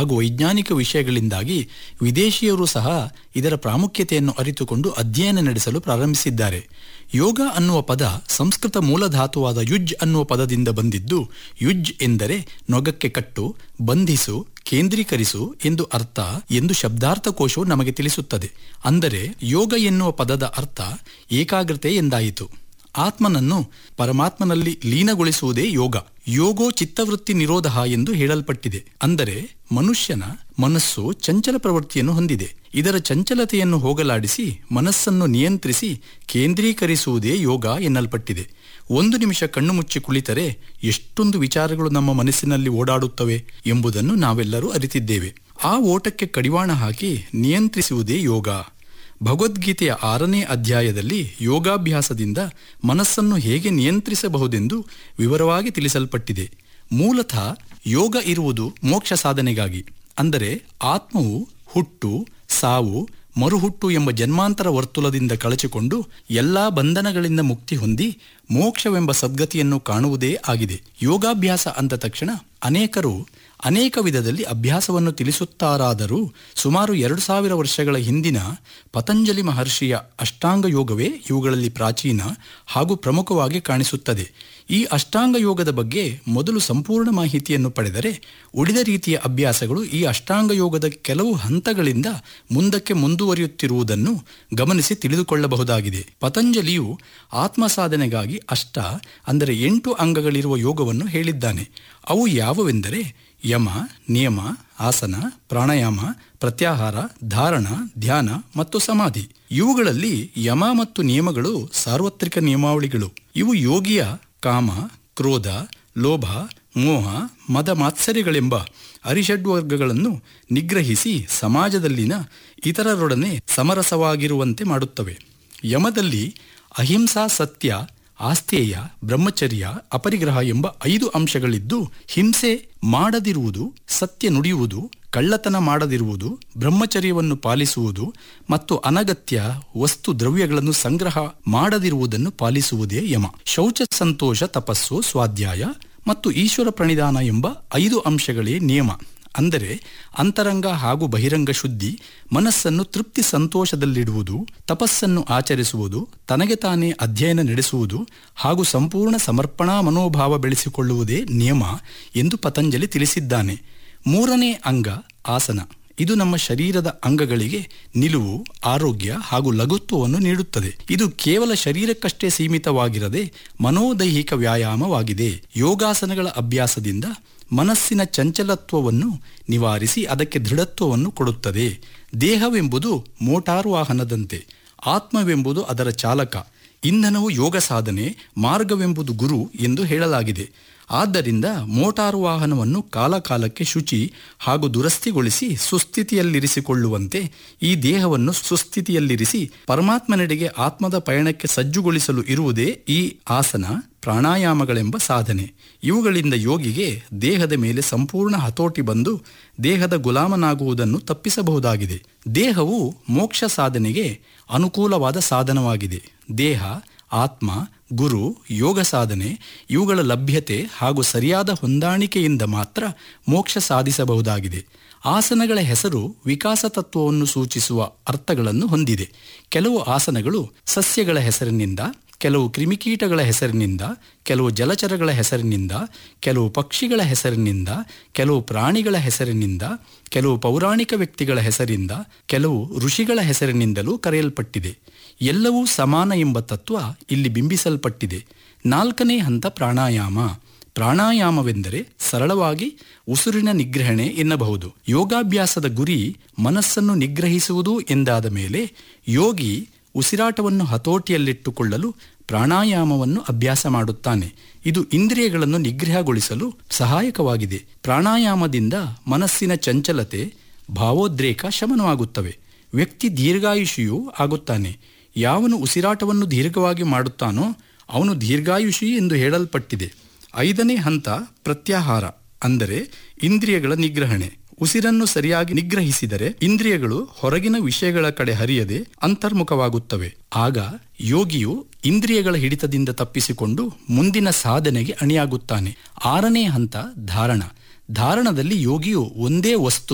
ಹಾಗೂ ವೈಜ್ಞಾನಿಕ ವಿಷಯಗಳಿಂದಾಗಿ ವಿದೇಶಿಯರು ಸಹ ಇದರ ಪ್ರಾಮುಖ್ಯತೆಯನ್ನು ಅರಿತುಕೊಂಡು ಅಧ್ಯಯನ ನಡೆಸಲು ಪ್ರಾರಂಭಿಸಿದ್ದಾರೆ ಯೋಗ ಅನ್ನುವ ಪದ ಸಂಸ್ಕೃತ ಮೂಲಧಾತುವಾದ ಯುಜ್ ಅನ್ನುವ ಪದದಿಂದ ಬಂದಿದ್ದು ಯುಜ್ ಎಂದರೆ ನೊಗಕ್ಕೆ ಕಟ್ಟು ಬಂಧಿಸು ಕೇಂದ್ರೀಕರಿಸು ಎಂದು ಅರ್ಥ ಎಂದು ಶಬ್ದಾರ್ಥಕೋಶವು ನಮಗೆ ತಿಳಿಸುತ್ತದೆ ಅಂದರೆ ಯೋಗ ಎನ್ನುವ ಪದದ ಅರ್ಥ ಏಕಾಗ್ರತೆ ಎಂದಾಯಿತು ಆತ್ಮನನ್ನು ಪರಮಾತ್ಮನಲ್ಲಿ ಲೀನಗೊಳಿಸುವುದೇ ಯೋಗ ಯೋಗೋ ಚಿತ್ತವೃತ್ತಿ ನಿರೋಧ ಎಂದು ಹೇಳಲ್ಪಟ್ಟಿದೆ ಅಂದರೆ ಮನುಷ್ಯನ ಮನಸ್ಸು ಚಂಚಲ ಪ್ರವೃತ್ತಿಯನ್ನು ಹೊಂದಿದೆ ಇದರ ಚಂಚಲತೆಯನ್ನು ಹೋಗಲಾಡಿಸಿ ಮನಸ್ಸನ್ನು ನಿಯಂತ್ರಿಸಿ ಕೇಂದ್ರೀಕರಿಸುವುದೇ ಯೋಗ ಎನ್ನಲ್ಪಟ್ಟಿದೆ ಒಂದು ನಿಮಿಷ ಕಣ್ಣು ಮುಚ್ಚಿ ಕುಳಿತರೆ ಎಷ್ಟೊಂದು ವಿಚಾರಗಳು ನಮ್ಮ ಮನಸ್ಸಿನಲ್ಲಿ ಓಡಾಡುತ್ತವೆ ಎಂಬುದನ್ನು ನಾವೆಲ್ಲರೂ ಅರಿತಿದ್ದೇವೆ ಆ ಓಟಕ್ಕೆ ಕಡಿವಾಣ ಹಾಕಿ ನಿಯಂತ್ರಿಸುವುದೇ ಯೋಗ ಭಗವದ್ಗೀತೆಯ ಆರನೇ ಅಧ್ಯಾಯದಲ್ಲಿ ಯೋಗಾಭ್ಯಾಸದಿಂದ ಮನಸ್ಸನ್ನು ಹೇಗೆ ನಿಯಂತ್ರಿಸಬಹುದೆಂದು ವಿವರವಾಗಿ ತಿಳಿಸಲ್ಪಟ್ಟಿದೆ ಮೂಲತಃ ಯೋಗ ಇರುವುದು ಮೋಕ್ಷ ಸಾಧನೆಗಾಗಿ ಅಂದರೆ ಆತ್ಮವು ಹುಟ್ಟು ಸಾವು ಮರುಹುಟ್ಟು ಎಂಬ ಜನ್ಮಾಂತರ ವರ್ತುಲದಿಂದ ಕಳಚಿಕೊಂಡು ಎಲ್ಲಾ ಬಂಧನಗಳಿಂದ ಮುಕ್ತಿ ಹೊಂದಿ ಮೋಕ್ಷವೆಂಬ ಸದ್ಗತಿಯನ್ನು ಕಾಣುವುದೇ ಆಗಿದೆ ಯೋಗಾಭ್ಯಾಸ ಅಂದ ತಕ್ಷಣ ಅನೇಕರು ಅನೇಕ ವಿಧದಲ್ಲಿ ಅಭ್ಯಾಸವನ್ನು ತಿಳಿಸುತ್ತಾರಾದರೂ ಸುಮಾರು ಎರಡು ಸಾವಿರ ವರ್ಷಗಳ ಹಿಂದಿನ ಪತಂಜಲಿ ಮಹರ್ಷಿಯ ಅಷ್ಟಾಂಗ ಯೋಗವೇ ಇವುಗಳಲ್ಲಿ ಪ್ರಾಚೀನ ಹಾಗೂ ಪ್ರಮುಖವಾಗಿ ಕಾಣಿಸುತ್ತದೆ ಈ ಅಷ್ಟಾಂಗ ಯೋಗದ ಬಗ್ಗೆ ಮೊದಲು ಸಂಪೂರ್ಣ ಮಾಹಿತಿಯನ್ನು ಪಡೆದರೆ ಉಳಿದ ರೀತಿಯ ಅಭ್ಯಾಸಗಳು ಈ ಅಷ್ಟಾಂಗ ಯೋಗದ ಕೆಲವು ಹಂತಗಳಿಂದ ಮುಂದಕ್ಕೆ ಮುಂದುವರಿಯುತ್ತಿರುವುದನ್ನು ಗಮನಿಸಿ ತಿಳಿದುಕೊಳ್ಳಬಹುದಾಗಿದೆ ಪತಂಜಲಿಯು ಆತ್ಮ ಸಾಧನೆಗಾಗಿ ಅಷ್ಟ ಅಂದರೆ ಎಂಟು ಅಂಗಗಳಿರುವ ಯೋಗವನ್ನು ಹೇಳಿದ್ದಾನೆ ಅವು ಯಾವುವೆಂದರೆ ಯಮ ನಿಯಮ ಆಸನ ಪ್ರಾಣಾಯಾಮ ಪ್ರತ್ಯಾಹಾರ ಧಾರಣ ಧ್ಯಾನ ಮತ್ತು ಸಮಾಧಿ ಇವುಗಳಲ್ಲಿ ಯಮ ಮತ್ತು ನಿಯಮಗಳು ಸಾರ್ವತ್ರಿಕ ನಿಯಮಾವಳಿಗಳು ಇವು ಯೋಗಿಯ ಕಾಮ ಕ್ರೋಧ ಲೋಭ ಮೋಹ ಮದ ಮಾತ್ಸರ್ಯಗಳೆಂಬ ಅರಿಷಡ್ವರ್ಗಗಳನ್ನು ನಿಗ್ರಹಿಸಿ ಸಮಾಜದಲ್ಲಿನ ಇತರರೊಡನೆ ಸಮರಸವಾಗಿರುವಂತೆ ಮಾಡುತ್ತವೆ ಯಮದಲ್ಲಿ ಅಹಿಂಸಾ ಸತ್ಯ ಆಸ್ತೇಯ ಬ್ರಹ್ಮಚರ್ಯ ಅಪರಿಗ್ರಹ ಎಂಬ ಐದು ಅಂಶಗಳಿದ್ದು ಹಿಂಸೆ ಮಾಡದಿರುವುದು ಸತ್ಯ ನುಡಿಯುವುದು ಕಳ್ಳತನ ಮಾಡದಿರುವುದು ಬ್ರಹ್ಮಚರ್ಯವನ್ನು ಪಾಲಿಸುವುದು ಮತ್ತು ಅನಗತ್ಯ ವಸ್ತು ದ್ರವ್ಯಗಳನ್ನು ಸಂಗ್ರಹ ಮಾಡದಿರುವುದನ್ನು ಪಾಲಿಸುವುದೇ ಯಮ ಶೌಚ ಸಂತೋಷ ತಪಸ್ಸು ಸ್ವಾಧ್ಯಾಯ ಮತ್ತು ಈಶ್ವರ ಪ್ರಣಿಧಾನ ಎಂಬ ಐದು ಅಂಶಗಳೇ ನಿಯಮ ಅಂದರೆ ಅಂತರಂಗ ಹಾಗೂ ಬಹಿರಂಗ ಶುದ್ಧಿ ಮನಸ್ಸನ್ನು ತೃಪ್ತಿ ಸಂತೋಷದಲ್ಲಿಡುವುದು ತಪಸ್ಸನ್ನು ಆಚರಿಸುವುದು ತನಗೆ ತಾನೇ ಅಧ್ಯಯನ ನಡೆಸುವುದು ಹಾಗೂ ಸಂಪೂರ್ಣ ಸಮರ್ಪಣಾ ಮನೋಭಾವ ಬೆಳೆಸಿಕೊಳ್ಳುವುದೇ ನಿಯಮ ಎಂದು ಪತಂಜಲಿ ತಿಳಿಸಿದ್ದಾನೆ ಮೂರನೇ ಅಂಗ ಆಸನ ಇದು ನಮ್ಮ ಶರೀರದ ಅಂಗಗಳಿಗೆ ನಿಲುವು ಆರೋಗ್ಯ ಹಾಗೂ ಲಘುತ್ವವನ್ನು ನೀಡುತ್ತದೆ ಇದು ಕೇವಲ ಶರೀರಕ್ಕಷ್ಟೇ ಸೀಮಿತವಾಗಿರದೆ ಮನೋದೈಹಿಕ ವ್ಯಾಯಾಮವಾಗಿದೆ ಯೋಗಾಸನಗಳ ಅಭ್ಯಾಸದಿಂದ ಮನಸ್ಸಿನ ಚಂಚಲತ್ವವನ್ನು ನಿವಾರಿಸಿ ಅದಕ್ಕೆ ದೃಢತ್ವವನ್ನು ಕೊಡುತ್ತದೆ ದೇಹವೆಂಬುದು ಮೋಟಾರು ವಾಹನದಂತೆ ಆತ್ಮವೆಂಬುದು ಅದರ ಚಾಲಕ ಇಂಧನವು ಯೋಗ ಸಾಧನೆ ಮಾರ್ಗವೆಂಬುದು ಗುರು ಎಂದು ಹೇಳಲಾಗಿದೆ ಆದ್ದರಿಂದ ಮೋಟಾರು ವಾಹನವನ್ನು ಕಾಲಕಾಲಕ್ಕೆ ಶುಚಿ ಹಾಗೂ ದುರಸ್ತಿಗೊಳಿಸಿ ಸುಸ್ಥಿತಿಯಲ್ಲಿರಿಸಿಕೊಳ್ಳುವಂತೆ ಈ ದೇಹವನ್ನು ಸುಸ್ಥಿತಿಯಲ್ಲಿರಿಸಿ ಪರಮಾತ್ಮನೆಡೆಗೆ ಆತ್ಮದ ಪಯಣಕ್ಕೆ ಸಜ್ಜುಗೊಳಿಸಲು ಇರುವುದೇ ಈ ಆಸನ ಪ್ರಾಣಾಯಾಮಗಳೆಂಬ ಸಾಧನೆ ಇವುಗಳಿಂದ ಯೋಗಿಗೆ ದೇಹದ ಮೇಲೆ ಸಂಪೂರ್ಣ ಹತೋಟಿ ಬಂದು ದೇಹದ ಗುಲಾಮನಾಗುವುದನ್ನು ತಪ್ಪಿಸಬಹುದಾಗಿದೆ ದೇಹವು ಮೋಕ್ಷ ಸಾಧನೆಗೆ ಅನುಕೂಲವಾದ ಸಾಧನವಾಗಿದೆ ದೇಹ ಆತ್ಮ ಗುರು ಯೋಗ ಸಾಧನೆ ಇವುಗಳ ಲಭ್ಯತೆ ಹಾಗೂ ಸರಿಯಾದ ಹೊಂದಾಣಿಕೆಯಿಂದ ಮಾತ್ರ ಮೋಕ್ಷ ಸಾಧಿಸಬಹುದಾಗಿದೆ ಆಸನಗಳ ಹೆಸರು ವಿಕಾಸ ತತ್ವವನ್ನು ಸೂಚಿಸುವ ಅರ್ಥಗಳನ್ನು ಹೊಂದಿದೆ ಕೆಲವು ಆಸನಗಳು ಸಸ್ಯಗಳ ಹೆಸರಿನಿಂದ ಕೆಲವು ಕ್ರಿಮಿಕೀಟಗಳ ಹೆಸರಿನಿಂದ ಕೆಲವು ಜಲಚರಗಳ ಹೆಸರಿನಿಂದ ಕೆಲವು ಪಕ್ಷಿಗಳ ಹೆಸರಿನಿಂದ ಕೆಲವು ಪ್ರಾಣಿಗಳ ಹೆಸರಿನಿಂದ ಕೆಲವು ಪೌರಾಣಿಕ ವ್ಯಕ್ತಿಗಳ ಹೆಸರಿಂದ ಕೆಲವು ಋಷಿಗಳ ಹೆಸರಿನಿಂದಲೂ ಕರೆಯಲ್ಪಟ್ಟಿದೆ ಎಲ್ಲವೂ ಸಮಾನ ಎಂಬ ತತ್ವ ಇಲ್ಲಿ ಬಿಂಬಿಸಲ್ಪಟ್ಟಿದೆ ನಾಲ್ಕನೇ ಹಂತ ಪ್ರಾಣಾಯಾಮ ಪ್ರಾಣಾಯಾಮವೆಂದರೆ ಸರಳವಾಗಿ ಉಸಿರಿನ ನಿಗ್ರಹಣೆ ಎನ್ನಬಹುದು ಯೋಗಾಭ್ಯಾಸದ ಗುರಿ ಮನಸ್ಸನ್ನು ನಿಗ್ರಹಿಸುವುದು ಎಂದಾದ ಮೇಲೆ ಯೋಗಿ ಉಸಿರಾಟವನ್ನು ಹತೋಟಿಯಲ್ಲಿಟ್ಟುಕೊಳ್ಳಲು ಪ್ರಾಣಾಯಾಮವನ್ನು ಅಭ್ಯಾಸ ಮಾಡುತ್ತಾನೆ ಇದು ಇಂದ್ರಿಯಗಳನ್ನು ನಿಗ್ರಹಗೊಳಿಸಲು ಸಹಾಯಕವಾಗಿದೆ ಪ್ರಾಣಾಯಾಮದಿಂದ ಮನಸ್ಸಿನ ಚಂಚಲತೆ ಭಾವೋದ್ರೇಕ ಶಮನವಾಗುತ್ತವೆ ವ್ಯಕ್ತಿ ದೀರ್ಘಾಯುಷಿಯೂ ಆಗುತ್ತಾನೆ ಯಾವನು ಉಸಿರಾಟವನ್ನು ದೀರ್ಘವಾಗಿ ಮಾಡುತ್ತಾನೋ ಅವನು ದೀರ್ಘಾಯುಷಿ ಎಂದು ಹೇಳಲ್ಪಟ್ಟಿದೆ ಐದನೇ ಹಂತ ಪ್ರತ್ಯಾಹಾರ ಅಂದರೆ ಇಂದ್ರಿಯಗಳ ನಿಗ್ರಹಣೆ ಉಸಿರನ್ನು ಸರಿಯಾಗಿ ನಿಗ್ರಹಿಸಿದರೆ ಇಂದ್ರಿಯಗಳು ಹೊರಗಿನ ವಿಷಯಗಳ ಕಡೆ ಹರಿಯದೆ ಅಂತರ್ಮುಖವಾಗುತ್ತವೆ ಆಗ ಯೋಗಿಯು ಇಂದ್ರಿಯಗಳ ಹಿಡಿತದಿಂದ ತಪ್ಪಿಸಿಕೊಂಡು ಮುಂದಿನ ಸಾಧನೆಗೆ ಅಣಿಯಾಗುತ್ತಾನೆ ಆರನೇ ಹಂತ ಧಾರಣ ಧಾರಣದಲ್ಲಿ ಯೋಗಿಯು ಒಂದೇ ವಸ್ತು